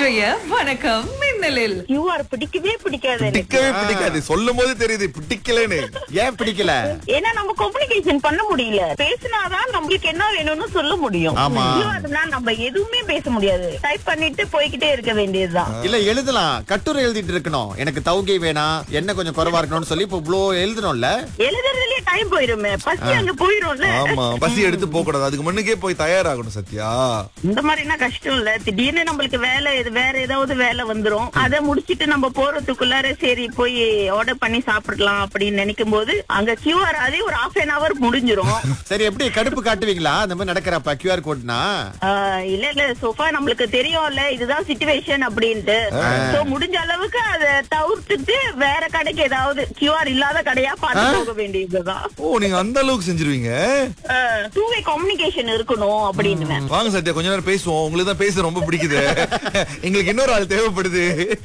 இன்றைய வணக்கம் மின்னலில் கியூஆர் பிடிக்கவே பிடிக்காது எனக்கு பிடிக்கவே பிடிக்காது சொல்லும் போது தெரியுது பிடிக்கலன்னு ஏன் பிடிக்கல ஏன்னா நம்ம கம்யூனிகேஷன் பண்ண முடியல பேசினாதான் நம்மளுக்கு என்ன வேணும்னு சொல்ல முடியும் ஆமா. கியூஆர்னா நம்ம எதுவுமே பேச முடியாது டைப் பண்ணிட்டு போய்கிட்டே இருக்க வேண்டியதுதான் இல்ல எழுதலாம் கட்டுரை எழுதிட்டு இருக்கணும் எனக்கு தௌகை வேணாம் என்ன கொஞ்சம் குறைவா இருக்கணும்னு சொல்லி இப்ப இவ்ளோ எழுதணும்ல எழுதுறதுலயே டைம் போயிருமே பசி அங்க போயிரும்ல ஆமா பசி எடுத்து போக கூடாது அதுக்கு முன்னுக்கே போய் தயாராகணும் சத்யா இந்த மாதிரினா கஷ்டம் இல்ல திடீர்னு நம்மளுக்கு வேலை இது வேற ஏதாவது வேலை வந்துரும் அதை முடிச்சிட்டு நம்ம போறதுக்குள்ளார சரி போய் ஆர்டர் பண்ணி சாப்பிடலாம் அப்படின்னு நினைக்கும் போது அங்க கியூஆர் அதே ஒரு ஹாஃப் அன் அவர் முடிஞ்சிரும் சரி எப்படி கடுப்பு காட்டுவீங்களா அந்த மாதிரி நடக்கிறப்ப கியூஆர் கோட்னா ஆஹ் இல்ல இல்ல சோஃபா நம்மளுக்கு தெரியும்ல இதுதான் சிச்சுவேஷன் அப்படின்ட்டு சோ முடிஞ்ச அளவுக்கு அத தவிர்த்துட்டு வேற கடைக்கு ஏதாவது கியூஆர் இல்லாத கடையா பார்த்து போக வேண்டியதுதான் ஓ நீங்க அந்த அளவுக்கு செஞ்சிருவீங்க டூ வே கம்யூனிகேஷன் இருக்கணும் அப்படின்னு வாங்க சத்யா கொஞ்ச நேரம் பேசுவோம் உங்களுக்கு தான் பேச ரொம்ப பிடிக்குது எங்களுக்கு இன்னொரு ஆள் தேவைப்படுது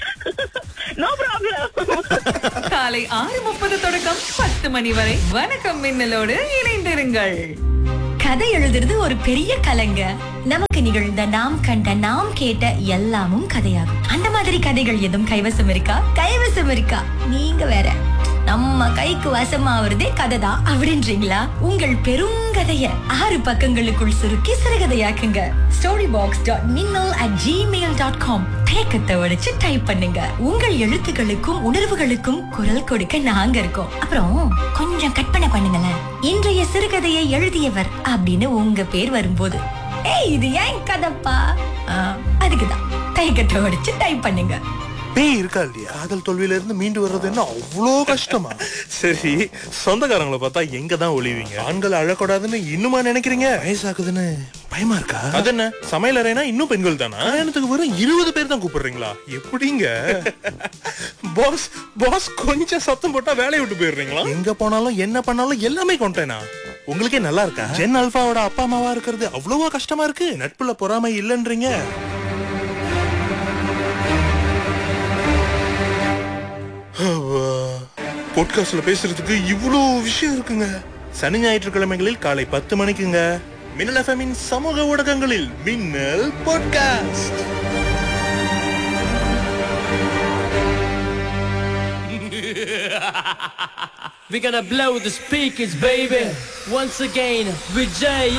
நோ ப்ராப்ளம் காலை ஆறு முப்பது தொடக்கம் பத்து மணி வரை வணக்கம் மின்னலோடு இணைந்திருங்கள் கதை எழுதுறது ஒரு பெரிய கலைங்க நமக்கு நிகழ்ந்த நாம் கண்ட நாம் கேட்ட எல்லாமும் கதையாகும் அந்த மாதிரி கதைகள் எதுவும் கைவசம் இருக்கா கைவசம் இருக்கா நீங்க வேற நம்ம கைக்கு வசமாவதே கதை தான் அப்படின்றீங்களா உங்கள் பெருங்கதைய ஆறு பக்கங்களுக்குள் சுருக்கி சிறுகதையாக்குங்க story box dot Minnal at Gmail dot com தேக்கத்தை உடைச்சு டைப் பண்ணுங்க உங்கள் எழுத்துக்களுக்கும் உணர்வுகளுக்கும் குரல் கொடுக்க நாங்க இருக்கோம் அப்புறம் கொஞ்சம் கற்பனை பண்ணுங்களேன் இன்றைய சிறுகதையை எழுதியவர் அப்படின்னு உங்க பேர் வரும்போது ஏய் இது ஏன் கதைப்பா ஆ, அதுக்குதான் தயக்கத்தை உடைச்சு டைப் பண்ணுங்க பேய் இருக்கா இல்லையா காதல் தோல்வியில இருந்து மீண்டு வர்றது என்ன அவ்வளோ கஷ்டமா சரி சொந்தக்காரங்களை பார்த்தா எங்க தான் ஒளிவீங்க ஆண்கள் அழக்கூடாதுன்னு இன்னுமா நினைக்கிறீங்க வயசாகுதுன்னு பயமா இருக்கா அது என்ன சமையல் அறைனா இன்னும் பெண்கள் தானா கல்யாணத்துக்கு வெறும் இருபது பேர் தான் கூப்பிடுறீங்களா எப்படிங்க பாஸ் பாஸ் கொஞ்சம் சத்தம் போட்டா வேலையை விட்டு போயிடுறீங்களா எங்க போனாலும் என்ன பண்ணாலும் எல்லாமே கொண்டேனா உங்களுக்கே நல்லா இருக்கா ஜென் அல்பாவோட அப்பா அம்மாவா இருக்கிறது அவ்வளவா கஷ்டமா இருக்கு நட்புல பொறாமை இல்லைன்றீங்க பாட்காஸ்ட்ல பேசுறதுக்கு இவ்வளோ விஷயம் இருக்குங்க சனி ஞாயிற்றுக்கிழமைகளில் காலை பத்து மணிக்குங்க மின்னல் எஃப்எம்மின் சமூக ஊடகங்களில் Minnal podcast We're gonna blow the speakers, baby. Once again, with Jay.